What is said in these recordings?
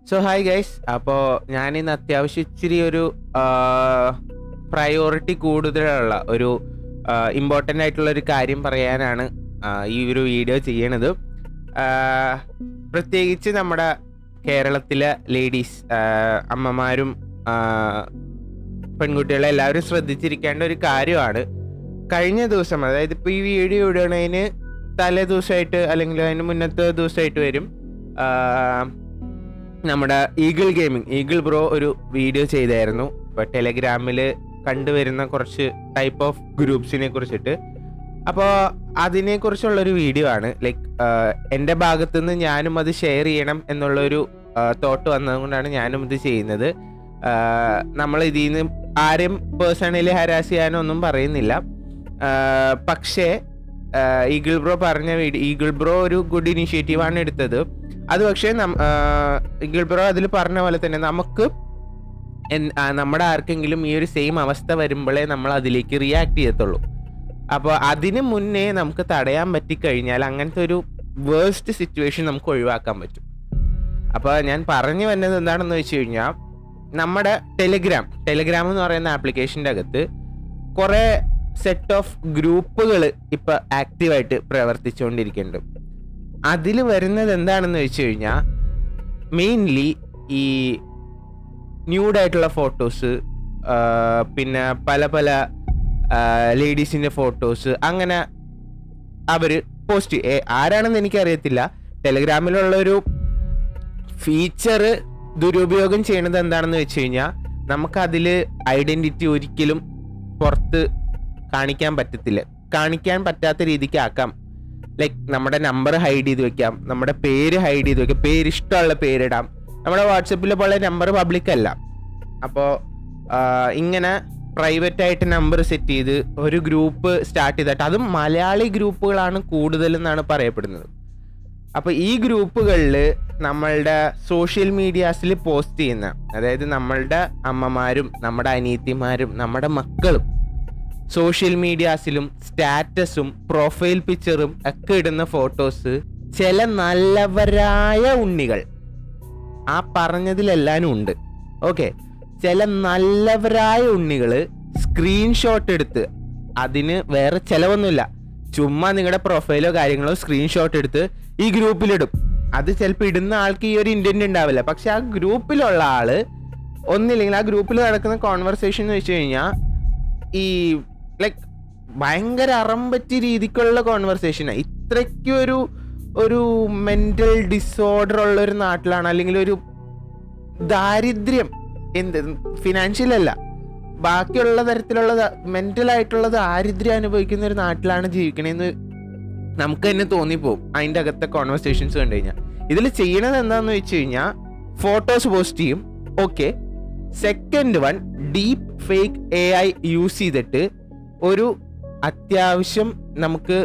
So hi guys അപ്പോൾ ഞാനിന്ന് അത്യാവശ്യം ഇച്ചിരി ഒരു പ്രയോറിറ്റി കൂടുതലുള്ള ഒരു ഇമ്പോർട്ടൻ്റ് ആയിട്ടുള്ള ഒരു കാര്യം പറയാനാണ് ആ, ഈ ഒരു വീഡിയോ ചെയ്യണത് ആ, പ്രത്യേകിച്ച് നമ്മുടെ കേരളത്തിലെ ലേഡീസ് അമ്മമാരും ആ, പെൺകുട്ടികളെ എല്ലാവരും ശ്രദ്ധിച്ചിരിക്കേണ്ട ഒരു കാര്യമാണ് കഴിഞ്ഞ ദിവസം അതായത് ഇപ്പോൾ ഈ വീഡിയോ ഇടുന്നതിന് തലേ ദിവസമായിട്ട് അല്ലെങ്കിൽ അതിന് മുന്നത്തെ ദിവസമായിട്ട് വരും ആ, നമ്മുടെ ഈഗിൾ ഗെയിമിംഗ് ഈഗിൾ ബ്രോ ഒരു വീഡിയോ ചെയ്തായിരുന്നു ഇപ്പോൾ ടെലഗ്രാമിൽ കണ്ടുവരുന്ന കുറച്ച് ടൈപ്പ് ഓഫ് ഗ്രൂപ്പ്സിനെ കുറിച്ചിട്ട് അപ്പോൾ അതിനെക്കുറിച്ചുള്ളൊരു വീഡിയോ ആണ് ലൈക്ക് എൻ്റെ ഭാഗത്തു നിന്ന് ഞാനും അത് ഷെയർ ചെയ്യണം എന്നുള്ളൊരു തോട്ട് വന്നതുകൊണ്ടാണ് ഞാനും ഇത് ചെയ്യുന്നത് നമ്മൾ ഇതിൽ നിന്ന് ആരും പേഴ്സണലി ഹരാസ് ചെയ്യാനോ ഒന്നും പറയുന്നില്ല ആ, പക്ഷേ ഈഗിൾ ബ്രോ പറഞ്ഞ വീഡിയോ ഈഗിൾ ബ്രോ ഒരു ഗുഡ് ഇനിഷ്യേറ്റീവാണ് എടുത്തത് അത് പക്ഷേ നം- ആ, ഈഗിൾ ബ്രോ അതിൽ പറഞ്ഞ പോലെ തന്നെ നമുക്ക് എൻ- ആ, നമ്മുടെ ആർക്കെങ്കിലും ഈ ഒരു സെയിം അവസ്ഥ വരുമ്പോഴേ നമ്മൾ അതിലേക്ക് റിയാക്ട് ചെയ്യത്തുള്ളൂ അപ്പോൾ അതിന് മുന്നേ നമുക്ക് തടയാൻ പറ്റിക്കഴിഞ്ഞാൽ അങ്ങനത്തെ ഒരു വേഴ്സ്റ്റ് സിറ്റുവേഷൻ നമുക്ക് ഒഴിവാക്കാൻ പറ്റും അപ്പോൾ ഞാൻ പറഞ്ഞു വന്നത് എന്താണെന്ന് വെച്ച് കഴിഞ്ഞാൽ നമ്മുടെ ടെലിഗ്രാം ടെലിഗ്രാം എന്ന് പറയുന്ന ആപ്ലിക്കേഷൻ്റെ അകത്ത് കുറേ സെറ്റ് ഓഫ് ഗ്രൂപ്പുകൾ ഇപ്പോൾ ആക്റ്റീവായിട്ട് പ്രവർത്തിച്ചുകൊണ്ടിരിക്കുന്നുണ്ട് അതിൽ വരുന്നത് എന്താണെന്ന് വെച്ച് കഴിഞ്ഞാൽ മെയിൻലി ഈ ന്യൂഡായിട്ടുള്ള ഫോട്ടോസ് പിന്നെ പല പല ലേഡീസിൻ്റെ ഫോട്ടോസ് അങ്ങനെ അവർ പോസ്റ്റ് ആരാണെന്ന് എനിക്കറിയത്തില്ല ടെലിഗ്രാമിലുള്ള ഒരു ഫീച്ചർ ദുരുപയോഗം ചെയ്യണത് എന്താണെന്ന് വെച്ച് കഴിഞ്ഞാൽ നമുക്കതിൽ ഐഡൻറ്റിറ്റി ഒരിക്കലും പുറത്ത് കാണിക്കാൻ പറ്റത്തില്ല കാണിക്കാൻ പറ്റാത്ത രീതിക്ക് ആക്കാം ലൈക്ക് നമ്മുടെ നമ്പർ ഹൈഡ് ചെയ്ത് വെക്കാം നമ്മുടെ പേര് ഹൈഡ് ചെയ്ത് വെക്കാം പേര് ഇഷ്ടമുള്ള പേരിടാം നമ്മുടെ വാട്സപ്പിൽ പോലെ നമ്പർ പബ്ലിക് അല്ല അപ്പോൾ ഇങ്ങനെ പ്രൈവറ്റ് ആയിട്ട് നമ്പർ സെറ്റ് ചെയ്ത് ഒരു ഗ്രൂപ്പ് സ്റ്റാർട്ട് ചെയ്തിട്ട് അതും മലയാളി ഗ്രൂപ്പുകളാണ് കൂടുതലെന്നാണ് പറയപ്പെടുന്നത് അപ്പോൾ ഈ ഗ്രൂപ്പുകളിൽ നമ്മളുടെ സോഷ്യൽ മീഡിയാസിൽ പോസ്റ്റ് ചെയ്യുന്ന അതായത് നമ്മളുടെ അമ്മമാരും നമ്മുടെ അനിയത്തിമാരും നമ്മുടെ മക്കളും സോഷ്യൽ മീഡിയാസിലും സ്റ്റാറ്റസും പ്രൊഫൈൽ പിക്ചറും ഒക്കെ ഇടുന്ന ഫോട്ടോസ് ചില നല്ലവരായ ഉണ്ണികൾ ആ പറഞ്ഞതിലെല്ലാനും ഉണ്ട് ഓക്കെ ചില നല്ലവരായ ഉണ്ണികൾ സ്ക്രീൻഷോട്ട് എടുത്ത് അതിന് വേറെ ചിലവൊന്നുമില്ല ചുമ്മാ നിങ്ങളുടെ പ്രൊഫൈലോ കാര്യങ്ങളോ സ്ക്രീൻഷോട്ട് എടുത്ത് ഈ ഗ്രൂപ്പിലിടും അത് ചിലപ്പോൾ ഇടുന്ന ആൾക്ക് ഈ ഒരു ഇന്റന്റ് ഉണ്ടാവില്ല പക്ഷെ ആ ഗ്രൂപ്പിലുള്ള ആള് ഒന്നില്ലെങ്കിൽ ആ ഗ്രൂപ്പിൽ നടക്കുന്ന കോൺവെർസേഷൻ എന്ന് വെച്ച് കഴിഞ്ഞാൽ ഈ ലൈക്ക് ഭയങ്കര അറമ്പറ്റി രീതിക്കുള്ള കോൺവെർസേഷനാണ് ഇത്രയ്ക്കും ഒരു ഒരു മെന്റൽ ഡിസോർഡർ ഉള്ള ഒരു നാട്ടിലാണ് അല്ലെങ്കിൽ ഒരു ദാരിദ്ര്യം എന്ത് ഫിനാൻഷ്യൽ അല്ല ബാക്കിയുള്ള തരത്തിലുള്ള മെന്റൽ ആയിട്ടുള്ള ദാരിദ്ര്യം അനുഭവിക്കുന്ന ഒരു നാട്ടിലാണ് ജീവിക്കണേന്ന് നമുക്ക് തന്നെ തോന്നിപ്പോവും അതിൻ്റെ അകത്തെ കോൺവെർസേഷൻസ് കണ്ടു കഴിഞ്ഞാൽ ഇതിൽ ചെയ്യണത് എന്താന്ന് വെച്ച് കഴിഞ്ഞാൽ ഫോട്ടോസ് പോസ്റ്റ് ചെയ്യും okay second one deep fake A I use ചെയ്തിട്ട് ഒരു അത്യാവശ്യം നമുക്ക്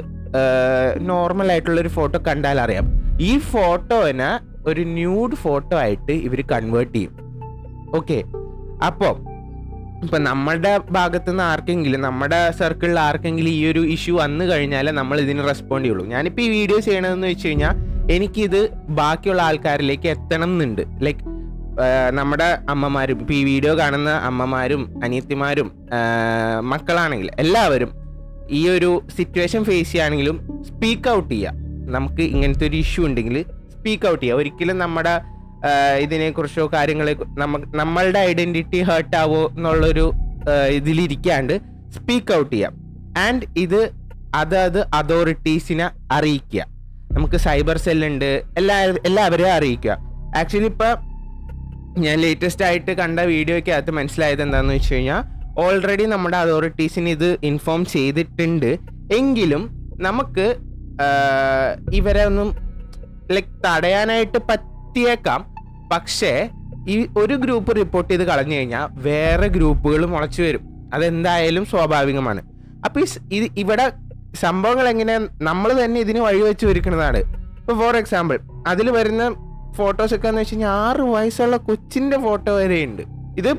നോർമൽ ആയിട്ടുള്ള ഒരു ഫോട്ടോ കണ്ടാൽ അറിയാം ഈ ഫോട്ടോനെ ഒരു ന്യൂഡ് ഫോട്ടോ ആയിട്ട് ഇവർ കൺവേർട്ട് ചെയ്യും ഓക്കെ അപ്പോൾ ഇപ്പൊ നമ്മുടെ ഭാഗത്ത് നിന്ന് ആർക്കെങ്കിലും നമ്മുടെ സർക്കിളിൽ ആർക്കെങ്കിലും ഈ ഒരു ഇഷ്യൂ വന്നു കഴിഞ്ഞാൽ നമ്മൾ ഇതിന് റെസ്പോണ്ട് ചെയ്യുള്ളൂ ഞാനിപ്പോൾ ഈ വീഡിയോ ചെയ്യണതെന്ന് വെച്ച് കഴിഞ്ഞാൽ എനിക്കിത് ബാക്കിയുള്ള ആൾക്കാരിലേക്ക് എത്തണം എന്നുണ്ട് ലൈക്ക് നമ്മുടെ അമ്മമാരും ഇപ്പം ഈ വീഡിയോ കാണുന്ന അമ്മമാരും അനിയത്തിമാരും ആ, മക്കളാണെങ്കിൽ എല്ലാവരും ഈ ഒരു സിറ്റുവേഷൻ ഫേസ് ചെയ്യുകയാണെങ്കിലും സ്പീക്ക് ഔട്ട് ചെയ്യുക നമുക്ക് ഇങ്ങനത്തെ ഒരു ഇഷ്യൂ ഉണ്ടെങ്കിൽ സ്പീക്ക് ഔട്ട് ചെയ്യുക ഒരിക്കലും നമ്മുടെ ആ, ഇതിനെക്കുറിച്ചോ കാര്യങ്ങളെ നമുക്ക് നമ്മളുടെ ഐഡന്റിറ്റി ഹേർട്ട് ആവോ എന്നുള്ളൊരു ആ, ഇതിലിരിക്കാണ്ട് സ്പീക്ക് ഔട്ട് ചെയ്യാം ആൻഡ് ഇത് അതത് അതോറിറ്റീസിനെ അറിയിക്കുക നമുക്ക് സൈബർ സെല്ലുണ്ട് എല്ലാ എല്ലാവരെയും അറിയിക്കുക ആക്ച്വലി ഇപ്പം ഞാൻ ലേറ്റസ്റ്റ് ആയിട്ട് കണ്ട വീഡിയോയ്ക്കകത്ത് മനസ്സിലായത് എന്താണെന്ന് വെച്ച് കഴിഞ്ഞാൽ ഓൾറെഡി നമ്മുടെ അതോറിറ്റീസിന് ഇത് ഇൻഫോം ചെയ്തിട്ടുണ്ട് എങ്കിലും നമുക്ക് ആ, ഇവരെ ഒന്നും ലൈക്ക് തടയാനായിട്ട് പറ്റിയേക്കാം പക്ഷേ ഈ ഒരു ഗ്രൂപ്പ് റിപ്പോർട്ട് ചെയ്ത് കളഞ്ഞു കഴിഞ്ഞാൽ വേറെ ഗ്രൂപ്പുകൾ മുളച്ചു വരും അതെന്തായാലും സ്വാഭാവികമാണ് അപ്പോൾ ഈ സ് ഇത് ഇവിടെ സംഭവങ്ങൾ എങ്ങനെ നമ്മൾ തന്നെ ഇതിന് വഴിവെച്ച് ഒരുക്കുന്നതാണ് ഇപ്പോൾ ഫോർ എക്സാമ്പിൾ അതിൽ വരുന്ന ഫോട്ടോസ് ഒക്കെ എന്ന് വെച്ച് കഴിഞ്ഞാൽ ആറ് വയസ്സുള്ള കൊച്ചിന്റെ ഫോട്ടോ വരെയുണ്ട് ഇത്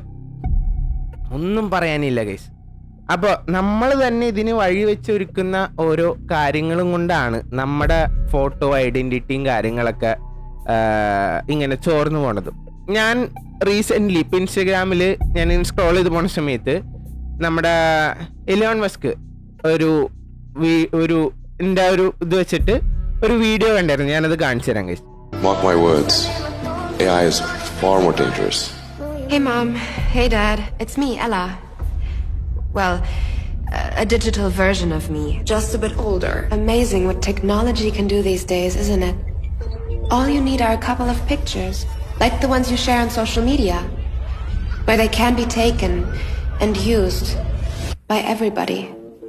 ഒന്നും പറയാനില്ല ഗൈസ് അപ്പോൾ നമ്മൾ തന്നെ ഇതിന് വഴിവെച്ച് ഒരുക്കുന്ന ഓരോ കാര്യങ്ങളും കൊണ്ടാണ് നമ്മുടെ ഫോട്ടോ ഐഡന്റിറ്റിയും കാര്യങ്ങളൊക്കെ ആ, ഇങ്ങനെ ചോർന്നു പോണത് ഞാൻ റീസെൻ്റ്ലി ഇപ്പം ഇൻസ്റ്റഗ്രാമിൽ ഞാൻ സ്ക്രോൾ ചെയ്ത് പോണ സമയത്ത് നമ്മുടെ എലോൺ മസ്ക് ഒരു വീ- ഒരു എൻ്റെ ഒരു ഇത് വെച്ചിട്ട് ഒരു വീഡിയോ കണ്ടായിരുന്നു ഞാനത് കാണിച്ചു തരാം guys. Mark my words, AI is far more dangerous. Hey, Mom. Hey, Dad. It's me, Ella. Well, a- a digital version of me, just a bit older. Amazing what technology can do these days, isn't it? All you need are a couple of pictures, like the ones you share on social media, where they can be taken and used by everybody.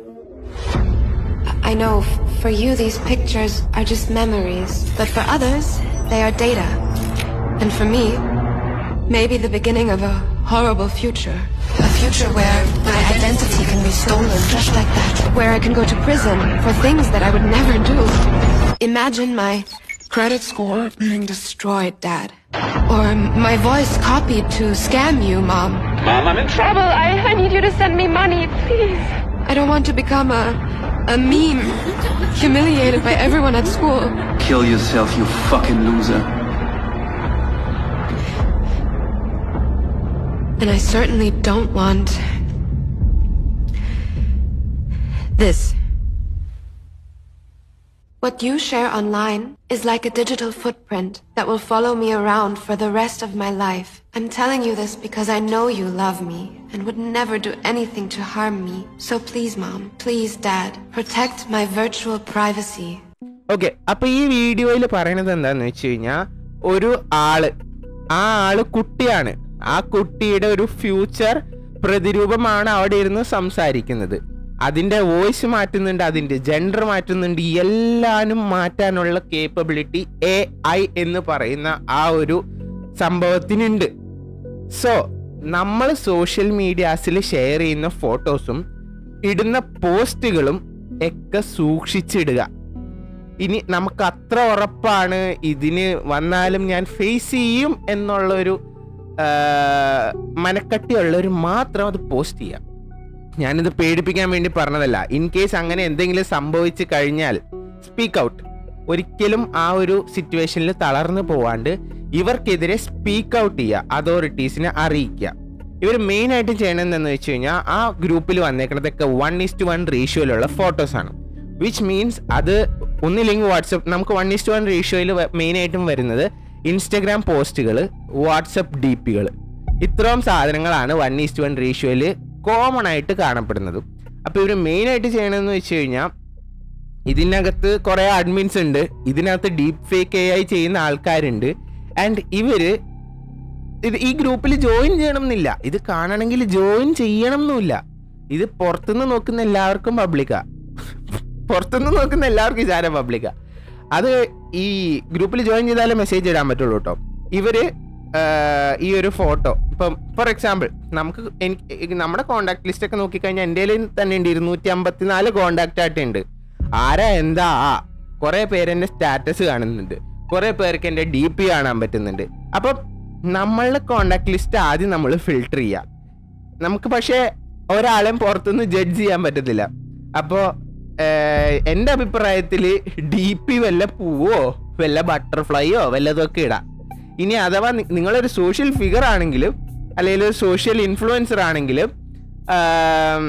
I- I know f- for you these pictures are just memories, but for others, they are data. And for me, maybe the beginning of a horrible future. A future where my identity can be stolen just like that. Where I can go to prison for things that I would never do. Imagine my credit score being destroyed, Dad. Or my voice copied to scam you, Mom. Mom, I'm in trouble. Trouble, I, I need you to send me money, please. I don't want to become a, a meme, humiliated by everyone at school. Kill yourself, you fucking loser. And I certainly don't want this. What you share online is like a digital footprint that will follow me around for the rest of my life. I'm telling you this because I know you love me and would never do anything to harm me. So please, Mom, please, Dad, protect my virtual privacy. Okay അപ്പൊ ഈ വീഡിയോയിൽ പറയണത് എന്താന്ന് വെച്ച് കഴിഞ്ഞാൽ ഒരു ആള് ആ ആള് കുട്ടിയാണ് ആ കുട്ടിയുടെ ഒരു ഫ്യൂച്ചർ പ്രതിരൂപമാണ് അവിടെ ഇരുന്ന് സംസാരിക്കുന്നത് അതിന്റെ വോയിസ് മാറ്റുന്നുണ്ട് അതിന്റെ ജെൻഡർ മാറ്റുന്നുണ്ട് എല്ലാനും മാറ്റാനുള്ള കേപ്പബിലിറ്റി എ ഐ എന്ന് പറയുന്ന ആ ഒരു സംഭവത്തിനുണ്ട് സോ നമ്മൾ സോഷ്യൽ മീഡിയാസിൽ ഷെയർ ചെയ്യുന്ന ഫോട്ടോസും ഇടുന്ന പോസ്റ്റുകളും ഒക്കെ സൂക്ഷിച്ചിടുക ഇനി നമുക്ക് അത്ര ഉറപ്പാണ് ഇതിന് വന്നാലും ഞാൻ ഫേസ് ചെയ്യും എന്നുള്ളൊരു ആ, മനക്കട്ടിയുള്ളവർ മാത്രം അത് പോസ്റ്റ് ചെയ്യാം ഞാനിത് പേടിപ്പിക്കാൻ വേണ്ടി പറഞ്ഞതല്ല ഇൻ കേസ് അങ്ങനെ എന്തെങ്കിലും സംഭവിച്ചു കഴിഞ്ഞാൽ സ്പീക്ക് ഔട്ട് ഒരിക്കലും ആ ഒരു സിറ്റുവേഷനിൽ തളർന്നു പോവാണ്ട് ഇവർക്കെതിരെ സ്പീക്ക് ഔട്ട് ചെയ്യുക അതോറിറ്റീസിനെ അറിയിക്കുക ഇവർ മെയിൻ ആയിട്ട് ചെയ്യണമെന്ന് വെച്ച് കഴിഞ്ഞാൽ ആ ഗ്രൂപ്പിൽ വന്നേക്കുന്നതൊക്കെ വൺ ഇസ്റ്റ് വൺ റേഷ്യോയിലുള്ള ഫോട്ടോസാണ് വിച്ച് മീൻസ് അത് ഒന്നില്ലെങ്കിൽ വാട്സപ്പ് നമുക്ക് വൺ ഇസ്റ്റ് വൺ റേഷ്യോയിൽ മെയിൻ ആയിട്ടും വരുന്നത് ഇൻസ്റ്റഗ്രാം പോസ്റ്റുകൾ വാട്സപ്പ് ഡി പികൾ ഇത്രയും സാധനങ്ങളാണ് വൺ ഈസ്റ്റ് വൺ റേഷ്യോയിൽ കോമൺ ആയിട്ട് കാണപ്പെടുന്നത് അപ്പോൾ ഇവർ മെയിൻ ആയിട്ട് ചെയ്യണമെന്ന് വെച്ച് കഴിഞ്ഞാൽ ഇതിനകത്ത് കുറേ അഡ്മിൻസ് ഉണ്ട് ഇതിനകത്ത് ഡീപ്പ് ഫേക്ക് എ ഐ ചെയ്യുന്ന ആൾക്കാരുണ്ട് ആൻഡ് ഇവര് ഇത് ഈ ഗ്രൂപ്പിൽ ജോയിൻ ചെയ്യണം എന്നില്ല ഇത് കാണണമെങ്കിൽ ജോയിൻ ചെയ്യണം എന്നുമില്ല ഇത് പുറത്തുനിന്ന് നോക്കുന്ന എല്ലാവർക്കും പബ്ലിക്കാ പുറത്തുനിന്ന് നോക്കുന്ന എല്ലാവർക്കും ഇതാരം പബ്ലിക്കാ അത് ഈ ഗ്രൂപ്പിൽ ജോയിൻ ചെയ്താലേ മെസ്സേജ് ഇടാൻ പറ്റുള്ളൂ കേട്ടോ ഇവര് ആഹ്, ഈ ഒരു ഫോട്ടോ ഇപ്പം ഫോർ എക്സാമ്പിൾ നമുക്ക് എനിക്ക് നമ്മുടെ കോണ്ടാക്ട് ലിസ്റ്റ് ഒക്കെ നോക്കിക്കഴിഞ്ഞാൽ എൻ്റെ കയ്യിൽ തന്നെ ഉണ്ട് ഇരുന്നൂറ്റി അമ്പത്തിനാല് കോണ്ടാക്ട് ആയിട്ടുണ്ട് ആരാ എന്താ ആ കുറെ പേര് എൻ്റെ സ്റ്റാറ്റസ് കാണുന്നുണ്ട് കുറെ പേർക്ക് എൻ്റെ ഡി പി കാണാൻ പറ്റുന്നുണ്ട് അപ്പം നമ്മളുടെ കോണ്ടാക്ട് ലിസ്റ്റ് ആദ്യം നമ്മൾ ഫിൽട്ടർ ചെയ്യുക നമുക്ക് പക്ഷേ ഒരാളെയും പുറത്തുനിന്ന് ജഡ്ജ് ചെയ്യാൻ പറ്റത്തില്ല അപ്പോൾ എൻ്റെ അഭിപ്രായത്തിൽ ഡി പി വല്ല പൂവോ വല്ല ബട്ടർഫ്ലൈയോ വല്ലതൊക്കെ ഇടാം ഇനി അഥവാ നി- നിങ്ങളൊരു സോഷ്യൽ ഫിഗർ ആണെങ്കിലും അല്ലെങ്കിൽ ഒരു സോഷ്യൽ ഇൻഫ്ലുവൻസർ ആണെങ്കിലും ആം,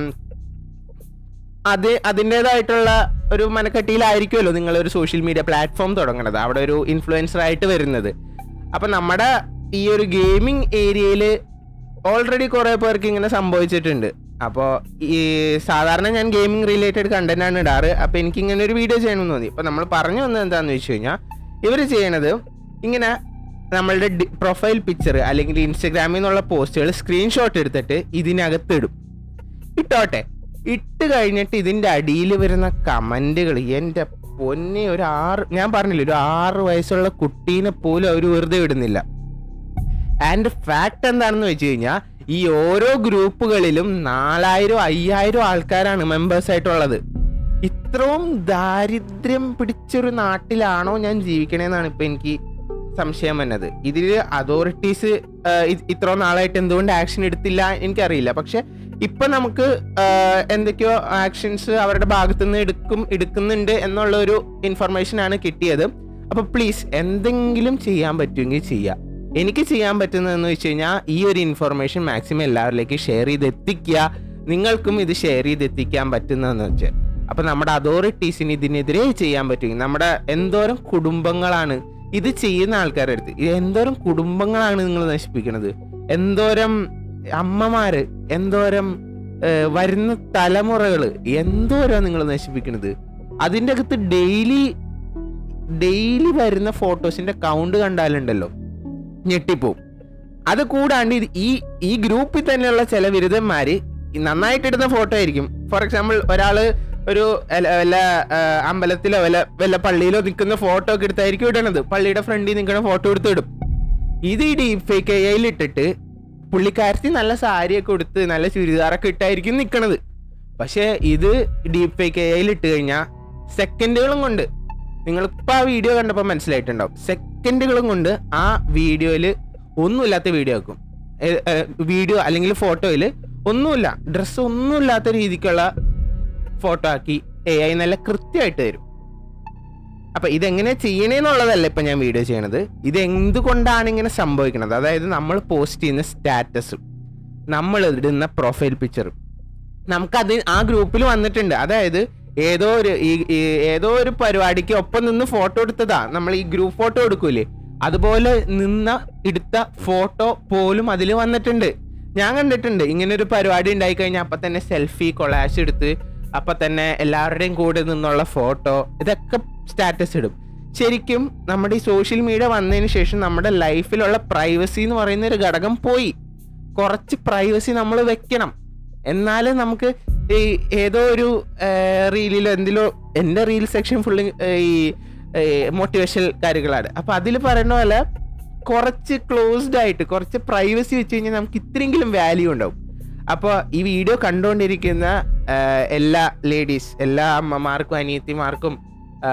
അത് അതിൻ്റെതായിട്ടുള്ള ഒരു മനക്കെട്ടിയിലായിരിക്കുമല്ലോ നിങ്ങൾ ഒരു സോഷ്യൽ മീഡിയ പ്ലാറ്റ്ഫോം തുടങ്ങുന്നത് അവിടെ ഒരു ഇൻഫ്ലുവൻസർ ആയിട്ട് വരുന്നത് അപ്പം നമ്മുടെ ഈ ഒരു ഗെയിമിംഗ് ഏരിയയിൽ ഓൾറെഡി കുറേ പേർക്ക് ഇങ്ങനെ സംഭവിച്ചിട്ടുണ്ട് അപ്പോൾ ഈ സാധാരണ ഞാൻ ഗെയിമിംഗ് റിലേറ്റഡ് കണ്ടന്റ് ആണ് ഇടാറ് അപ്പോൾ എനിക്ക് ഇങ്ങനെ ഒരു വീഡിയോ ചെയ്യണമെന്ന് തോന്നി അപ്പോൾ നമ്മൾ പറഞ്ഞു വന്നത് എന്താണെന്ന് വെച്ച് കഴിഞ്ഞാൽ ഇവർ ചെയ്യണത് ഇങ്ങനെ നമ്മളുടെ പ്രൊഫൈൽ പിക്ചർ അല്ലെങ്കിൽ ഇൻസ്റ്റഗ്രാമിൽ നിന്നുള്ള പോസ്റ്റുകൾ സ്ക്രീൻഷോട്ട് എടുത്തിട്ട് ഇതിനകത്ത് ഇടും ഇട്ടോട്ടെ ഇട്ട് കഴിഞ്ഞിട്ട് ഇതിന്റെ അടിയിൽ വരുന്ന കമന്റുകൾ എൻ്റെ പൊന്നെ ഒരു ആറ് ഞാൻ പറഞ്ഞില്ല ഒരു ആറ് വയസ്സുള്ള കുട്ടീനെ പോലും അവർ വെറുതെ വിടുന്നില്ല ആൻഡ് ഫാക്ട് എന്താണെന്ന് വെച്ച് കഴിഞ്ഞാൽ ഈ ഓരോ ഗ്രൂപ്പുകളിലും നാലായിരം അയ്യായിരം ആൾക്കാരാണ് മെമ്പേഴ്സ് ആയിട്ടുള്ളത് ഇത്രയും ദാരിദ്ര്യം പിടിച്ചൊരു നാട്ടിലാണോ ഞാൻ ജീവിക്കണേന്നാണ് ഇപ്പൊ എനിക്ക് സംശയം വന്നത് ഇതിൽ അതോറിറ്റീസ് ഇത്രയും നാളായിട്ട് എന്തുകൊണ്ട് ആക്ഷൻ എടുത്തില്ല എനിക്കറിയില്ല പക്ഷെ ഇപ്പൊ നമുക്ക് ആ, എന്തൊക്കെയോ ആക്ഷൻസ് അവരുടെ ഭാഗത്തു നിന്ന് എടുക്കും എടുക്കുന്നുണ്ട് എന്നുള്ള ഒരു ഇൻഫർമേഷൻ ആണ് കിട്ടിയത് അപ്പൊ പ്ലീസ് എന്തെങ്കിലും ചെയ്യാൻ പറ്റുമെങ്കിൽ ചെയ്യുക എനിക്ക് ചെയ്യാൻ പറ്റുന്നതെന്ന് വെച്ച് കഴിഞ്ഞാൽ ഈ ഒരു ഇൻഫർമേഷൻ മാക്സിമം എല്ലാവരിലേക്ക് ഷെയർ ചെയ്ത് എത്തിക്കുക നിങ്ങൾക്കും ഇത് ഷെയർ ചെയ്ത് എത്തിക്കാൻ പറ്റുന്നതെന്ന് വെച്ചാൽ അപ്പൊ നമ്മുടെ അതോറിറ്റീസിന് ഇതിനെതിരെ ചെയ്യാൻ പറ്റും നമ്മുടെ എന്തോരം കുടുംബങ്ങളാണ് ഇത് ചെയ്യുന്ന ആൾക്കാരുടെ അടുത്ത് ഇത് എന്തോരം കുടുംബങ്ങളാണ് നിങ്ങൾ നശിപ്പിക്കുന്നത് എന്തോരം അമ്മമാര് എന്തോരം ഏഹ്, വരുന്ന തലമുറകള് എന്തോരം നിങ്ങൾ നശിപ്പിക്കുന്നത് അതിൻ്റെ അകത്ത് ഡെയിലി ഡെയിലി വരുന്ന ഫോട്ടോസിന്റെ കൗണ്ട് കണ്ടാലുണ്ടല്ലോ ഞെട്ടിപ്പോവും അത് കൂടാണ്ട് ഇത് ഈ ഈ ഗ്രൂപ്പിൽ തന്നെയുള്ള ചില ബിരുദന്മാര് ഈ നന്നായിട്ട് ഇടുന്ന ഫോട്ടോ ആയിരിക്കും ഫോർ എക്സാമ്പിൾ ഒരാള് ഒരു എല- വല്ല ആ, അമ്പലത്തിലോ വല്ല വല്ല പള്ളിയിലോ നിൽക്കുന്ന ഫോട്ടോ ഒക്കെ എടുത്തായിരിക്കും ഇടണത് പള്ളിയുടെ ഫ്രണ്ടിൽ നിൽക്കുന്ന ഫോട്ടോ എടുത്ത് ഇടും ഇത് ഈ ഡീപ് ഫേക്ക് ഇട്ടിട്ട് പുള്ളിക്കാരത്തി നല്ല സാരിയൊക്കെ കൊടുത്ത് നല്ല ചുരിദാറൊക്കെ ഇട്ടായിരിക്കും നിൽക്കണത് പക്ഷേ ഇത് ഡീപ് ഫേക്ക് ഇട്ട് കഴിഞ്ഞാൽ സെക്കൻഡുകളും കൊണ്ട് നിങ്ങളിപ്പോൾ ആ വീഡിയോ കണ്ടപ്പോൾ മനസ്സിലായിട്ടുണ്ടാവും സെക്കൻഡുകളും കൊണ്ട് ആ വീഡിയോയിൽ ഒന്നുമില്ലാത്ത വീഡിയോ ആക്കും വീഡിയോ അല്ലെങ്കിൽ ഫോട്ടോയിൽ ഒന്നുമില്ല ഡ്രസ്സ് ഒന്നുമില്ലാത്ത രീതിക്കുള്ള ഫോട്ടോ ആക്കി എ ഐ നല്ല കൃത്യമായിട്ട് തരും അപ്പൊ ഇതെങ്ങനെ ചെയ്യണേന്നുള്ളതല്ല ഇപ്പൊ ഞാൻ വീഡിയോ ചെയ്യണത് ഇത് എന്തുകൊണ്ടാണ് ഇങ്ങനെ സംഭവിക്കുന്നത് അതായത് നമ്മൾ പോസ്റ്റ് ചെയ്യുന്ന സ്റ്റാറ്റസും നമ്മൾ ഇടുന്ന പ്രൊഫൈൽ പിക്ചറും നമുക്കത് ആ ഗ്രൂപ്പിൽ വന്നിട്ടുണ്ട് അതായത് ഏതോ ഒരു ഈ ഈ ഏതോ ഒരു പരിപാടിക്ക് ഒപ്പം നിന്ന് ഫോട്ടോ എടുത്തതാ നമ്മൾ ഈ ഗ്രൂപ്പ് ഫോട്ടോ എടുക്കൂലേ അതുപോലെ നിന്ന എടുത്ത ഫോട്ടോ പോലും അതിൽ വന്നിട്ടുണ്ട് ഞാൻ കണ്ടിട്ടുണ്ട് ഇങ്ങനെ ഒരു പരിപാടി ഉണ്ടായി കഴിഞ്ഞാൽ അപ്പൊ തന്നെ സെൽഫി കൊളാഷ് എടുത്ത് അപ്പൊ തന്നെ എല്ലാവരുടെയും കൂടെ നിന്നുള്ള ഫോട്ടോ ഇതൊക്കെ സ്റ്റാറ്റസ് ഇടും ശരിക്കും നമ്മുടെ ഈ സോഷ്യൽ മീഡിയ വന്നതിന് ശേഷം നമ്മുടെ ലൈഫിലുള്ള പ്രൈവസി എന്ന് പറയുന്ന ഒരു ഘടകം പോയി കുറച്ച് പ്രൈവസി നമ്മൾ വെക്കണം എന്നാലേ നമുക്ക് ഈ ഏതോ ഒരു റീലിലോ എന്തിലോ എൻ്റെ റീൽ സെക്ഷൻ ഫുള്ള് ഈ മോട്ടിവേഷൻ കാര്യങ്ങളാണ് അപ്പൊ അതിൽ പറയുന്ന പോലെ കുറച്ച് ക്ലോസ്ഡ് ആയിട്ട് കുറച്ച് പ്രൈവസി വെച്ച് കഴിഞ്ഞാൽ നമുക്ക് ഇത്രയെങ്കിലും വാല്യൂ ഉണ്ടാവും അപ്പോൾ ഈ വീഡിയോ കണ്ടുകൊണ്ടിരിക്കുന്ന ആ, എല്ലാ ലേഡീസ് എല്ലാ അമ്മമാർക്കും അനിയത്തിമാർക്കും ആ,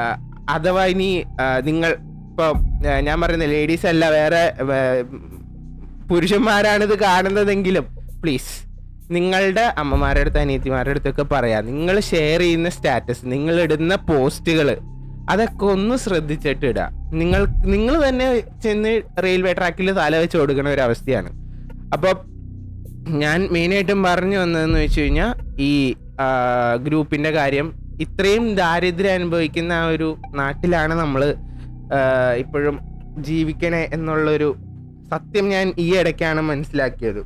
അഥവാ ഇനി ആ, നിങ്ങൾ ഇപ്പോൾ ഞാൻ പറയുന്ന ലേഡീസ് അല്ല വേറെ വേ- പുരുഷന്മാരാണ് ഇത് കാണുന്നതെങ്കിലും പ്ലീസ് നിങ്ങളുടെ അമ്മമാരുടെ അടുത്ത് അനിയത്തിമാരുടെ അടുത്തൊക്കെ പറയാം നിങ്ങൾ ഷെയർ ചെയ്യുന്ന സ്റ്റാറ്റസ് നിങ്ങൾ ഇടുന്ന പോസ്റ്റുകൾ അതൊക്കെ ഒന്ന് ശ്രദ്ധിച്ചിട്ട് ഇടുക നിങ്ങൾ നിങ്ങൾ തന്നെ ചെന്ന് റെയിൽവേ ട്രാക്കിൽ തല വെച്ച് കൊടുക്കുന്ന ഒരു അവസ്ഥയാണ് അപ്പോൾ ഞാൻ മെയിനായിട്ടും പറഞ്ഞു വന്നതെന്ന് വെച്ച് കഴിഞ്ഞാൽ ഈ ഗ്രൂപ്പിൻ്റെ കാര്യം ഇത്രയും ദാരിദ്ര്യം അനുഭവിക്കുന്ന ആ ഒരു നാട്ടിലാണ് നമ്മൾ ഇപ്പോഴും ജീവിക്കണേ എന്നുള്ളൊരു സത്യം ഞാൻ ഈ ഇടയ്ക്കാണ് മനസ്സിലാക്കിയത്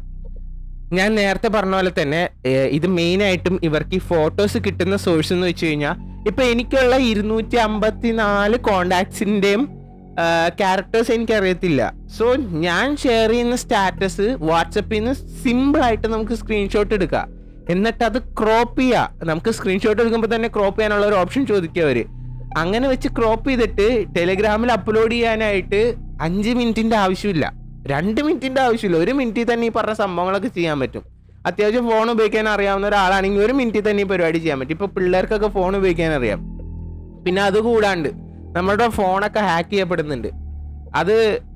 ഞാൻ നേരത്തെ പറഞ്ഞ പോലെ തന്നെ ഏഹ്, ഇത് മെയിനായിട്ടും ഇവർക്ക് ഈ ഫോട്ടോസ് കിട്ടുന്ന സോഴ്സ് എന്ന് വെച്ച് കഴിഞ്ഞാൽ ഇപ്പൊ എനിക്കുള്ള ഇരുന്നൂറ്റി അമ്പത്തി നാല് കോണ്ടാക്ട്സിന്റെയും ക്യാരക്ടേഴ്സ് എനിക്ക് അറിയത്തില്ല സോ ഞാൻ ഷെയർ ചെയ്യുന്ന സ്റ്റാറ്റസ് വാട്സപ്പിൽ നിന്ന് സിമ്പിൾ ആയിട്ട് നമുക്ക് സ്ക്രീൻഷോട്ട് എടുക്കാം എന്നിട്ട് അത് ക്രോപ്പ് ചെയ്യാം നമുക്ക് സ്ക്രീൻഷോട്ട് എടുക്കുമ്പോൾ തന്നെ ക്രോപ്പ് ചെയ്യാനുള്ള ഒരു ഓപ്ഷൻ ചോദിക്കുക അവര് അങ്ങനെ വെച്ച് ക്രോപ്പ് ചെയ്തിട്ട് ടെലിഗ്രാമിൽ അപ്ലോഡ് ചെയ്യാനായിട്ട് അഞ്ച് മിനിറ്റിന്റെ ആവശ്യമില്ല രണ്ട് മിനിറ്റിന്റെ ആവശ്യമില്ല ഒരു മിനിറ്റിൽ തന്നെ ഈ പറഞ്ഞ സംഭവങ്ങളൊക്കെ ചെയ്യാൻ പറ്റും അത്യാവശ്യം ഫോൺ ഉപയോഗിക്കാൻ അറിയാവുന്ന ഒരാളാണെങ്കിൽ ഒരു മിനിറ്റിൽ തന്നെ ഈ പരിപാടി ചെയ്യാൻ പറ്റും ഇപ്പൊ പിള്ളേർക്കൊക്കെ ഫോൺ ഉപയോഗിക്കാൻ അറിയാം പിന്നെ അത് കൂടാണ്ട് നമ്മുടെ ഫോണൊക്കെ ഹാക്ക് ചെയ്യപ്പെടുന്നുണ്ട് അത്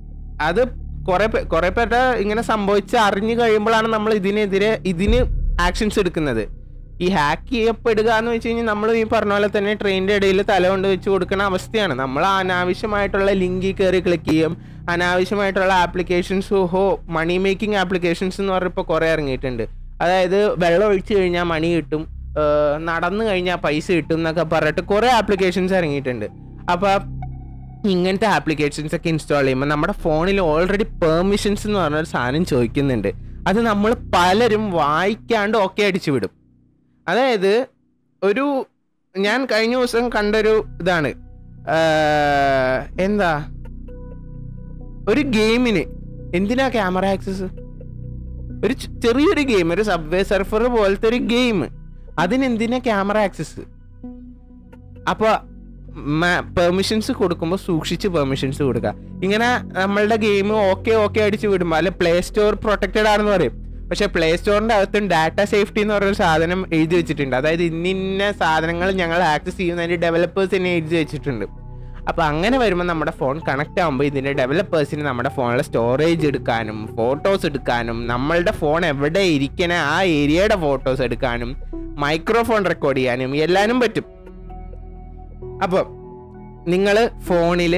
അത് കുറെ പേ- കുറെ പേരുടെ ഇങ്ങനെ സംഭവിച്ച് അറിഞ്ഞു കഴിയുമ്പോഴാണ് നമ്മൾ ഇതിനെതിരെ ഇതിന് ആക്ഷൻസ് എടുക്കുന്നത് ഈ ഹാക്ക് ചെയ്യപ്പെടുക എന്ന് വെച്ച് കഴിഞ്ഞാൽ നമ്മൾ ഈ പറഞ്ഞ പോലെ തന്നെ ട്രെയിനിന്റെ ഇടയിൽ തല കൊണ്ട് വെച്ച് കൊടുക്കുന്ന അവസ്ഥയാണ് നമ്മൾ അനാവശ്യമായിട്ടുള്ള ലിങ്കിൽ കയറി ക്ലിക്ക് ചെയ്യും അനാവശ്യമായിട്ടുള്ള ആപ്ലിക്കേഷൻസ് ഹോ മണി മേക്കിംഗ് ആപ്ലിക്കേഷൻസ് എന്ന് പറഞ്ഞപ്പോൾ കുറേ ഇറങ്ങിയിട്ടുണ്ട് അതായത് വെള്ളം ഒഴിച്ചു കഴിഞ്ഞാൽ മണി കിട്ടും ഏർ നടന്നു കഴിഞ്ഞാൽ പൈസ കിട്ടും എന്നൊക്കെ പറഞ്ഞിട്ട് കുറേ ആപ്ലിക്കേഷൻസ് ഇറങ്ങിയിട്ടുണ്ട് അപ്പോൾ ഇങ്ങനത്തെ ആപ്ലിക്കേഷൻസ് ഒക്കെ ഇൻസ്റ്റാൾ ചെയ്യുമ്പോൾ നമ്മുടെ ഫോണിൽ ഓൾറെഡി പെർമിഷൻസ് എന്ന് പറഞ്ഞൊരു സാധനം ചോദിക്കുന്നുണ്ട് അത് നമ്മൾ പലരും വായിക്കാണ്ട് ഒക്കെ അടിച്ചു വിടും അതായത് ഒരു ഞാൻ കഴിഞ്ഞ ദിവസം കണ്ടൊരു ഇതാണ് ആഹ്, എന്താ ഒരു ഗെയിമിന് എന്തിനാ ക്യാമറ ആക്സസ് ഒരു ചെ- ചെറിയൊരു ഗെയിം ഒരു സബ്വേ സർഫർ പോലത്തെ ഒരു ഗെയിം അതിനെന്തിനാ ക്യാമറ ആക്സസ് അപ്പൊ പെർമിഷൻസ് കൊടുക്കുമ്പോൾ സൂക്ഷിച്ച് പെർമിഷൻസ് കൊടുക്കുക ഇങ്ങനെ നമ്മളുടെ ഗെയിം ഓക്കെ ഓക്കെ അടിച്ച് വിടുമ്പോൾ അല്ലെ പ്ലേ സ്റ്റോർ പ്രൊട്ടക്റ്റഡ് ആണെന്ന് പറയും പക്ഷെ പ്ലേ സ്റ്റോറിന്റെ അകത്തും ഡാറ്റ സേഫ്റ്റി എന്ന് പറയുന്ന സാധനം എഴുതി വെച്ചിട്ടുണ്ട് അതായത് ഇന്നിന്ന സാധനങ്ങൾ ഞങ്ങൾ ആക്സസ് ചെയ്യുന്നതിന്റെ ഡെവലപ്പേഴ്സ് തന്നെ എഴുതി വെച്ചിട്ടുണ്ട് അപ്പൊ അങ്ങനെ വരുമ്പോൾ നമ്മുടെ ഫോൺ കണക്ട് ആകുമ്പോൾ ഇതിന്റെ ഡെവലപ്പേഴ്സിന് നമ്മുടെ ഫോണിലെ സ്റ്റോറേജ് എടുക്കാനും ഫോട്ടോസ് എടുക്കാനും നമ്മളുടെ ഫോൺ എവിടെ ഇരിക്കണ ആ ഏരിയയുടെ ഫോട്ടോസ് എടുക്കാനും മൈക്രോഫോൺ റെക്കോർഡ് ചെയ്യാനും എല്ലാനും പറ്റും അപ്പോൾ നിങ്ങൾ ഫോണിൽ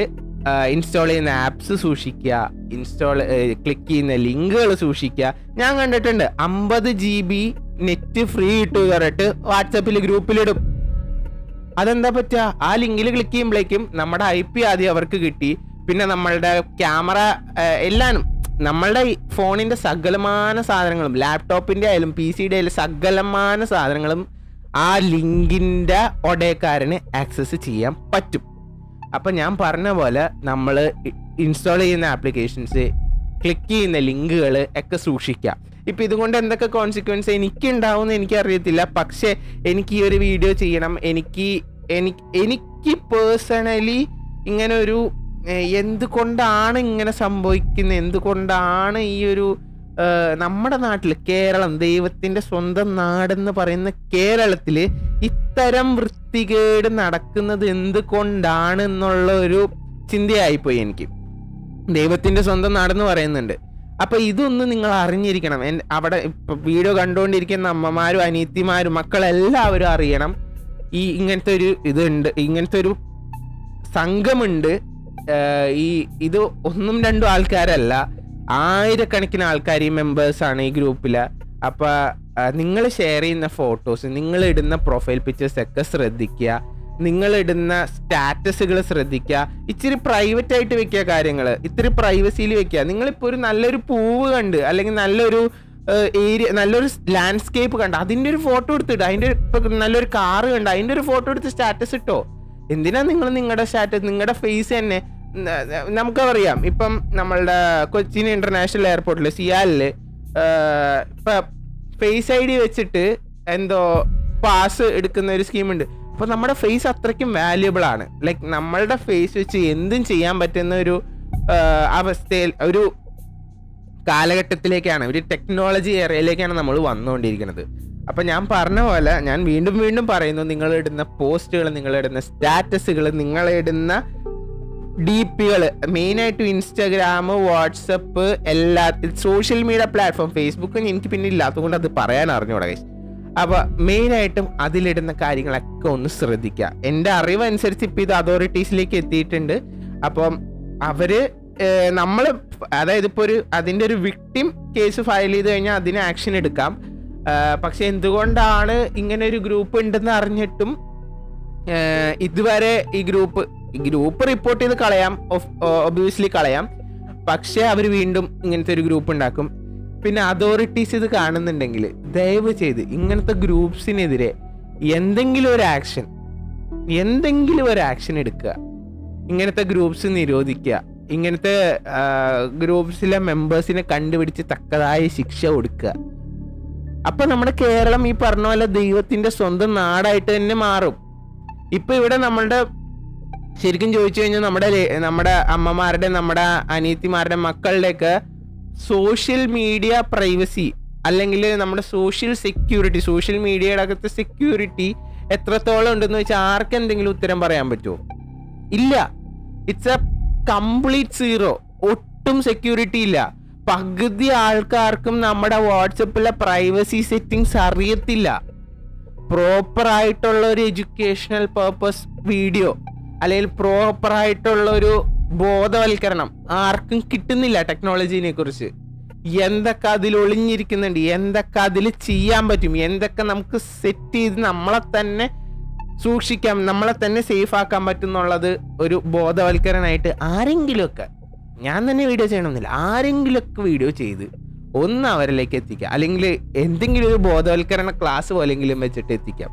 ഇൻസ്റ്റാൾ ചെയ്യുന്ന ആപ്സ് സൂക്ഷിക്കുക ഇൻസ്റ്റാൾ ക്ലിക്ക് ചെയ്യുന്ന ലിങ്കുകൾ സൂക്ഷിക്കുക ഞാൻ കണ്ടിട്ടുണ്ട് അമ്പത് ജി ബി നെറ്റ് ഫ്രീ ഇട്ടു പറഞ്ഞിട്ട് വാട്സപ്പിൽ ഗ്രൂപ്പിലിടും അതെന്താ പറ്റുക ആ ലിങ്കിൽ ക്ലിക്ക് ചെയ്യുമ്പോഴേക്കും നമ്മുടെ ഐ പി ആദ്യം അവർക്ക് കിട്ടി പിന്നെ നമ്മളുടെ ക്യാമറ എല്ലാനും നമ്മളുടെ ഈ ഫോണിന്റെ സകലമാന സാധനങ്ങളും ലാപ്ടോപ്പിന്റെ ആയാലും പി സിയുടെ ആയാലും സകലമാന സാധനങ്ങളും ആ ലിങ്കിന്റെ ഒടയക്കാരന് ആക്സസ് ചെയ്യാൻ പറ്റും അപ്പൊ ഞാൻ പറഞ്ഞ പോലെ നമ്മൾ ഇൻസ്റ്റാൾ ചെയ്യുന്ന ആപ്ലിക്കേഷൻസ് ക്ലിക്ക് ചെയ്യുന്ന ലിങ്കുകൾ ഒക്കെ സൂക്ഷിക്കുക ഇപ്പൊ ഇതുകൊണ്ട് എന്തൊക്കെ കോൺസിക്വൻസ് എനിക്ക് ഉണ്ടാവും എനിക്ക് അറിയത്തില്ല പക്ഷെ എനിക്ക് ഈ ഒരു വീഡിയോ ചെയ്യണം എനിക്ക് എനിക്ക് എനിക്ക് പേഴ്സണലി ഇങ്ങനെ ഒരു ഏഹ്, എന്തുകൊണ്ടാണ് ഇങ്ങനെ സംഭവിക്കുന്നത് എന്തുകൊണ്ടാണ് ഈ ഒരു ഏഹ്, നമ്മുടെ നാട്ടിൽ കേരളം ദൈവത്തിന്റെ സ്വന്തം നാടെന്ന് പറയുന്ന കേരളത്തില് ഇത്തരം വൃത്തികേട് നടക്കുന്നത് എന്തുകൊണ്ടാണ് എന്നുള്ള ഒരു ചിന്തയായിപ്പോയി എനിക്ക് ദൈവത്തിന്റെ സ്വന്തം നാടെന്ന് പറയുന്നുണ്ട് അപ്പൊ ഇതൊന്നും നിങ്ങൾ അറിഞ്ഞിരിക്കണം എൻ- അവിടെ ഇപ്പൊ വീഡിയോ കണ്ടുകൊണ്ടിരിക്കുന്ന അമ്മമാരും അനീത്തിമാരും മക്കളെല്ലാവരും അറിയണം ഈ ഇങ്ങനത്തെ ഒരു ഇതുണ്ട് ഇങ്ങനത്തെ ഒരു സംഘമുണ്ട് ഏഹ് ഈ ഇത് ഒന്നും രണ്ടും ആൾക്കാരല്ല ആയിരക്കണക്കിന് ആൾക്കാർ ഈ മെമ്പേഴ്സ് ആണ് ഈ ഗ്രൂപ്പില് അപ്പൊ നിങ്ങൾ ഷെയർ ചെയ്യുന്ന ഫോട്ടോസ് നിങ്ങൾ ഇടുന്ന പ്രൊഫൈൽ പിക്ചേഴ്സ് ഒക്കെ ശ്രദ്ധിക്കുക നിങ്ങൾ ഇടുന്ന സ്റ്റാറ്റസുകൾ ശ്രദ്ധിക്കുക ഇച്ചിരി പ്രൈവറ്റ് ആയിട്ട് വെക്കുക കാര്യങ്ങൾ ഇത്തിരി പ്രൈവസിയിൽ വെക്കുക നിങ്ങളിപ്പോൾ ഒരു നല്ലൊരു പൂവ് കണ്ട് അല്ലെങ്കിൽ നല്ലൊരു ഏരിയ നല്ലൊരു ലാൻഡ്സ്കേപ്പ് കണ്ട് അതിന്റെ ഒരു ഫോട്ടോ എടുത്തിട്ട് അതിന്റെ ഇപ്പൊ നല്ലൊരു കാറ് കണ്ട് അതിന്റെ ഒരു ഫോട്ടോ എടുത്ത് സ്റ്റാറ്റസ് ഇട്ടോ എന്തിനാ നിങ്ങൾ നിങ്ങളുടെ സ്റ്റാറ്റസ് നിങ്ങളുടെ ഫേസ് തന്നെ ന- ന- നമുക്കറിയാം ഇപ്പം നമ്മളുടെ കൊച്ചിൻ ഇന്റർനാഷണൽ എയർപോർട്ടിൽ സിയാലില് ഇപ്പൊ ഫേസ് ഐ ഡി വെച്ചിട്ട് എന്തോ പാസ് എടുക്കുന്ന ഒരു സ്കീം ഉണ്ട് അപ്പൊ നമ്മുടെ ഫേസ് അത്രയ്ക്കും വാല്യുബിൾ ആണ് ലൈക്ക് നമ്മളുടെ ഫേസ് വെച്ച് എന്തും ചെയ്യാൻ പറ്റുന്ന ഒരു ആ, അവസ്ഥയിൽ ഒരു കാലഘട്ടത്തിലേക്കാണ് ഒരു ടെക്നോളജി ഏറിയയിലേക്കാണ് നമ്മൾ വന്നുകൊണ്ടിരിക്കുന്നത് അപ്പൊ ഞാൻ പറഞ്ഞ പോലെ ഞാൻ വീണ്ടും വീണ്ടും പറയുന്നു നിങ്ങൾ ഇടുന്ന പോസ്റ്റുകൾ നിങ്ങൾ ഇടുന്ന സ്റ്റാറ്റസുകൾ നിങ്ങൾ ഇടുന്ന ഡി പികൾ മെയിനായിട്ടും ഇൻസ്റ്റാഗ്രാം വാട്സപ്പ് എല്ലാ സോഷ്യൽ മീഡിയ പ്ലാറ്റ്ഫോം ഫേസ്ബുക്ക് എനിക്ക് പിന്നെ ഇല്ലാത്തതുകൊണ്ട് അത് പറയാൻ അറിഞ്ഞൂടാ guys. അപ്പൊ മെയിനായിട്ടും അതിലിടുന്ന കാര്യങ്ങളൊക്കെ ഒന്ന് ശ്രദ്ധിക്കുക എൻ്റെ അറിവനുസരിച്ച് ഇപ്പൊ ഇത് അതോറിറ്റീസിലേക്ക് എത്തിയിട്ടുണ്ട് അപ്പം അവര് നമ്മൾ അതായത് ഇപ്പോൾ ഒരു അതിൻ്റെ ഒരു വിക്ടിം കേസ് ഫയൽ ചെയ്ത് കഴിഞ്ഞാൽ അതിന് ആക്ഷൻ എടുക്കാം ഏഹ് പക്ഷെ എന്തുകൊണ്ടാണ് ഇങ്ങനെ ഒരു ഗ്രൂപ്പ് ഉണ്ടെന്ന് അറിഞ്ഞിട്ടും ഏഹ് ഇതുവരെ ഈ ഗ്രൂപ്പ് ഈ ഗ്രൂപ്പ് റിപ്പോർട്ട് ചെയ്ത് കളയാം ഒബ്വിയസ്ലി കളയാം പക്ഷെ അവർ വീണ്ടും ഇങ്ങനത്തെ ഒരു ഗ്രൂപ്പ് ഉണ്ടാക്കും പിന്നെ അതോറിറ്റീസ് ഇത് കാണുന്നുണ്ടെങ്കിൽ ദയവ് ചെയ്ത് ഇങ്ങനത്തെ ഗ്രൂപ്പ്സിനെതിരെ എന്തെങ്കിലും ഒരു ആക്ഷൻ എന്തെങ്കിലും ഒരു ആക്ഷൻ എടുക്കുക ഇങ്ങനത്തെ ഗ്രൂപ്പ്സ് നിരോധിക്കുക ഇങ്ങനത്തെ ഗ്രൂപ്പ്സിലെ മെമ്പേഴ്സിനെ കണ്ടുപിടിച്ച് തക്കതായ ശിക്ഷ കൊടുക്കുക അപ്പൊ നമ്മുടെ കേരളം ഈ പറഞ്ഞ പോലെ ദൈവത്തിന്റെ സ്വന്തം നാടായിട്ട് തന്നെ മാറും ഇപ്പൊ ഇവിടെ നമ്മളുടെ ശരിക്കും ചോദിച്ചു കഴിഞ്ഞാൽ നമ്മുടെ ലേ- നമ്മുടെ അമ്മമാരുടെ നമ്മുടെ അനിയത്തിമാരുടെ മക്കളുടെയൊക്കെ സോഷ്യൽ മീഡിയ പ്രൈവസി അല്ലെങ്കിൽ നമ്മുടെ സോഷ്യൽ സെക്യൂരിറ്റി സോഷ്യൽ മീഡിയയുടെ അകത്തെ സെക്യൂരിറ്റി എത്രത്തോളം ഉണ്ടെന്ന് വെച്ചാൽ ആർക്ക് എന്തെങ്കിലും ഉത്തരം പറയാൻ പറ്റുമോ ഇല്ല ഇറ്റ്സ് എ കംപ്ലീറ്റ് സീറോ ഒട്ടും സെക്യൂരിറ്റി ഇല്ല പകുതി ആൾക്കാർക്കും നമ്മുടെ വാട്സപ്പിലെ പ്രൈവസി സെറ്റിംഗ്സ് അറിയത്തില്ല പ്രോപ്പർ ആയിട്ടുള്ള ഒരു എഡ്യൂക്കേഷണൽ പേർപ്പസ് വീഡിയോ അല്ലെങ്കിൽ പ്രോപ്പർ ആയിട്ടുള്ള ഒരു ബോധവൽക്കരണം ആർക്കും കിട്ടുന്നില്ല ടെക്നോളജിനെ കുറിച്ച് എന്തൊക്കെ അതിൽ ഒളിഞ്ഞിരിക്കുന്നുണ്ട് എന്തൊക്കെ അതിൽ ചെയ്യാൻ പറ്റും എന്തൊക്കെ നമുക്ക് സെറ്റ് ചെയ്ത് നമ്മളെ തന്നെ സൂക്ഷിക്കാം നമ്മളെ തന്നെ സേഫ് ആക്കാൻ പറ്റുന്നുള്ളത് ഒരു ബോധവൽക്കരണമായിട്ട് ആരെങ്കിലുമൊക്കെ ഞാൻ തന്നെ വീഡിയോ ചെയ്യണമെന്നില്ല ആരെങ്കിലുമൊക്കെ വീഡിയോ ചെയ്ത് ഒന്ന് അവരിലേക്ക് എത്തിക്കാം അല്ലെങ്കിൽ എന്തെങ്കിലും ഒരു ബോധവൽക്കരണ ക്ലാസ് പോലെങ്കിലും വെച്ചിട്ട് എത്തിക്കാം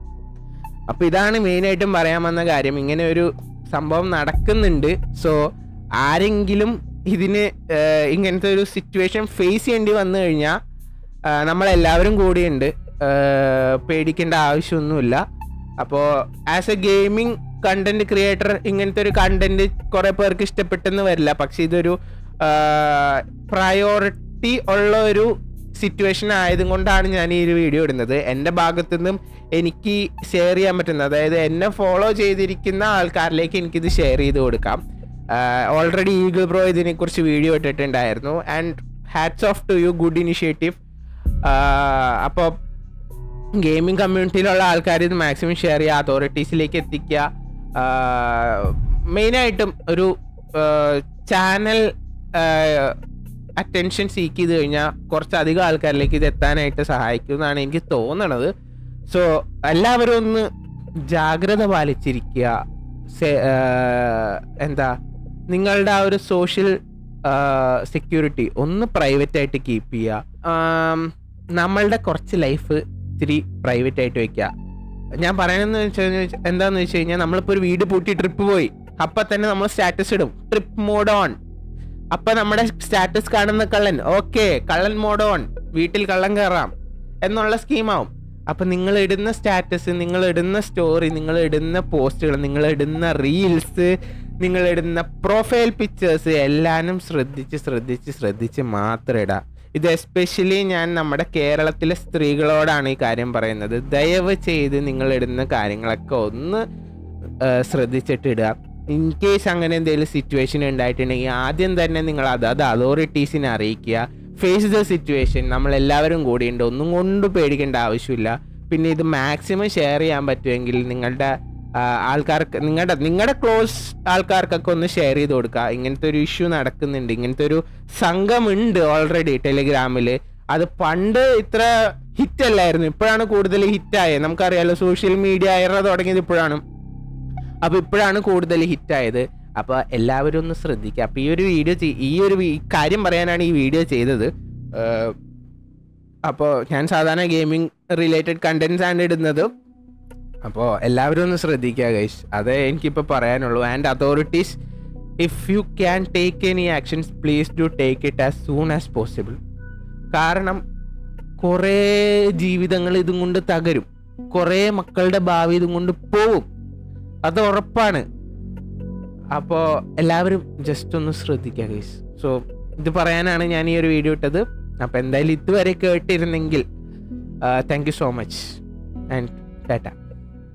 അപ്പൊ ഇതാണ് മെയിനായിട്ടും പറയാൻ വന്ന കാര്യം ഇങ്ങനെ ഒരു സംഭവം നടക്കുന്നുണ്ട് സോ ആരെങ്കിലും ഇതിന് ഏഹ്, ഇങ്ങനത്തെ ഒരു സിറ്റുവേഷൻ ഫേസ് ചെയ്യേണ്ടി വന്നു കഴിഞ്ഞാൽ നമ്മളെല്ലാവരും കൂടിയുണ്ട് ഏഹ്, പേടിക്കേണ്ട ആവശ്യമൊന്നുമില്ല അപ്പോൾ as a gaming content creator ഇങ്ങനത്തെ ഒരു കണ്ടന്റ് കുറെ പേർക്ക് ഇഷ്ടപ്പെട്ടെന്ന് വരില്ല പക്ഷെ ഇതൊരു പ്രയോറിറ്റി ഉള്ള ഒരു സിറ്റുവേഷൻ ആയതുകൊണ്ടാണ് ഞാൻ ഈ ഒരു വീഡിയോ ഇടുന്നത് എൻ്റെ ഭാഗത്തു നിന്നും എനിക്ക് ഷെയർ ചെയ്യാൻ പറ്റുന്നത് അതായത് എന്നെ ഫോളോ ചെയ്തിരിക്കുന്ന ആൾക്കാരിലേക്ക് എനിക്കിത് ഷെയർ ചെയ്ത് കൊടുക്കാം ഓൾറെഡി ഈഗിൾ ബ്രോ ഇതിനെക്കുറിച്ച് വീഡിയോ ഇട്ടിട്ടുണ്ടായിരുന്നു and hats off to you good initiative അപ്പോൾ ഗെയിമിംഗ് കമ്മ്യൂണിറ്റിയിലുള്ള ആൾക്കാർ ഇത് മാക്സിമം ഷെയർ ചെയ്യുക അതോറിറ്റീസിലേക്ക് എത്തിക്കുക മെയിനായിട്ടും ഒരു ചാനൽ അറ്റൻഷൻ സീക്ക് ചെയ്ത് കഴിഞ്ഞാൽ കുറച്ചധികം ആൾക്കാരിലേക്ക് ഇത് എത്താനായിട്ട് സഹായിക്കും എന്നാണ് എനിക്ക് തോന്നണത് സോ എല്ലാവരും ഒന്ന് ജാഗ്രത പാലിച്ചിരിക്കുക സെ- ആ, എന്താ നിങ്ങളുടെ ആ ഒരു സോഷ്യൽ സെക്യൂരിറ്റി ഒന്ന് പ്രൈവറ്റ് ആയിട്ട് കീപ്പ് ചെയ്യുക ആം, നമ്മളുടെ കുറച്ച് ലൈഫ് ഇത്തിരി പ്രൈവറ്റ് ആയിട്ട് വെക്കുക ഞാൻ പറയണെന്ന് വെച്ചാൽ എന്താന്ന് വെച്ച് കഴിഞ്ഞാൽ നമ്മളിപ്പോൾ ഒരു വീട് പൂട്ടി ട്രിപ്പ് പോയി അപ്പൊ തന്നെ നമ്മൾ സ്റ്റാറ്റസ് ഇടും ട്രിപ്പ് മോഡ് ഓൺ അപ്പൊ നമ്മുടെ സ്റ്റാറ്റസ് കാണുന്ന കള്ളൻ ഓക്കെ കള്ളൻ മോഡ് ഓൺ വീട്ടിൽ കള്ളൻ കയറാം എന്നുള്ള സ്കീമാവും അപ്പൊ നിങ്ങൾ ഇടുന്ന സ്റ്റാറ്റസ് നിങ്ങൾ ഇടുന്ന സ്റ്റോറി നിങ്ങൾ ഇടുന്ന പോസ്റ്റുകൾ നിങ്ങൾ ഇടുന്ന റീൽസ് നിങ്ങൾ ഇടുന്ന പ്രൊഫൈൽ പിക്ചേഴ്സ് എല്ലാനും ശ്രദ്ധിച്ച് ശ്രദ്ധിച്ച് ശ്രദ്ധിച്ച് മാത്രം ഇടാം ഇത് എസ്പെഷ്യലി ഞാൻ നമ്മുടെ കേരളത്തിലെ സ്ത്രീകളോടാണ് ഈ കാര്യം പറയുന്നത് ദയവ് ചെയ്ത് നിങ്ങൾ ഇടുന്ന കാര്യങ്ങളൊക്കെ ഒന്ന് ആ, ശ്രദ്ധിച്ചിട്ട് ഇടുക ഇൻ കേസ് അങ്ങനെ എന്തെങ്കിലും സിറ്റുവേഷൻ ഉണ്ടായിട്ടുണ്ടെങ്കിൽ ആദ്യം തന്നെ നിങ്ങൾ അത് അത് അതോറിറ്റീസിനെ അറിയിക്കുക ഫേസ് ദ സിറ്റുവേഷൻ നമ്മൾ എല്ലാവരും കൂടിയുണ്ട് ഒന്നും കൊണ്ട് പേടിക്കേണ്ട ആവശ്യമില്ല പിന്നെ ഇത് മാക്സിമം ഷെയർ ചെയ്യാൻ പറ്റുമെങ്കിൽ നിങ്ങളുടെ ആ, ആൾക്കാർക്ക് നിങ്ങളുടെ നിങ്ങളുടെ ക്ലോസ് ആൾക്കാർക്കൊക്കെ ഒന്ന് ഷെയർ ചെയ്ത് കൊടുക്കുക ഇങ്ങനത്തെ ഒരു ഇഷ്യൂ നടക്കുന്നുണ്ട് ഇങ്ങനത്തെ ഒരു സംഘമുണ്ട് ഓൾറെഡി ടെലിഗ്രാമിൽ അത് പണ്ട് ഇത്ര ഹിറ്റ് അല്ലായിരുന്നു ഇപ്പോഴാണ് കൂടുതൽ ഹിറ്റായത് നമുക്കറിയാലോ സോഷ്യൽ മീഡിയ എറ തുടങ്ങിയത് ഇപ്പോഴാണ് അപ്പൊ ഇപ്പോഴാണ് കൂടുതൽ ഹിറ്റായത് അപ്പൊ എല്ലാവരും ഒന്ന് ശ്രദ്ധിക്കുക അപ്പൊ ഈ ഒരു വീഡിയോ ഈ ഒരു വീ- കാര്യം പറയാനാണ് ഈ വീഡിയോ ചെയ്തത് അപ്പോൾ ഞാൻ സാധാരണ ഗെയിമിംഗ് റിലേറ്റഡ് കണ്ടന്റ്സ് ആണ് ഇടുന്നത് അപ്പോൾ എല്ലാവരും ഒന്ന് ശ്രദ്ധിക്കുക ഗൈസ് അതേ എനിക്കിപ്പോൾ പറയാനുള്ളൂ and authorities if you can take any actions please do take it as soon as possible കാരണം കുറേ ജീവിതങ്ങൾ ഇതും കൊണ്ട് തകരും കുറേ മക്കളുടെ ഭാവി ഇതും കൊണ്ട് പോവും അത് ഉറപ്പാണ് അപ്പോൾ എല്ലാവരും ജസ്റ്റ് ഒന്ന് ശ്രദ്ധിക്കുക ഗൈസ് സോ ഇത് പറയാനാണ് ഞാൻ ഈ ഒരു വീഡിയോ ഇട്ടത് അപ്പോൾ എന്തായാലും ഇതുവരെ കേട്ടിരുന്നെങ്കിൽ thank you so much and Tata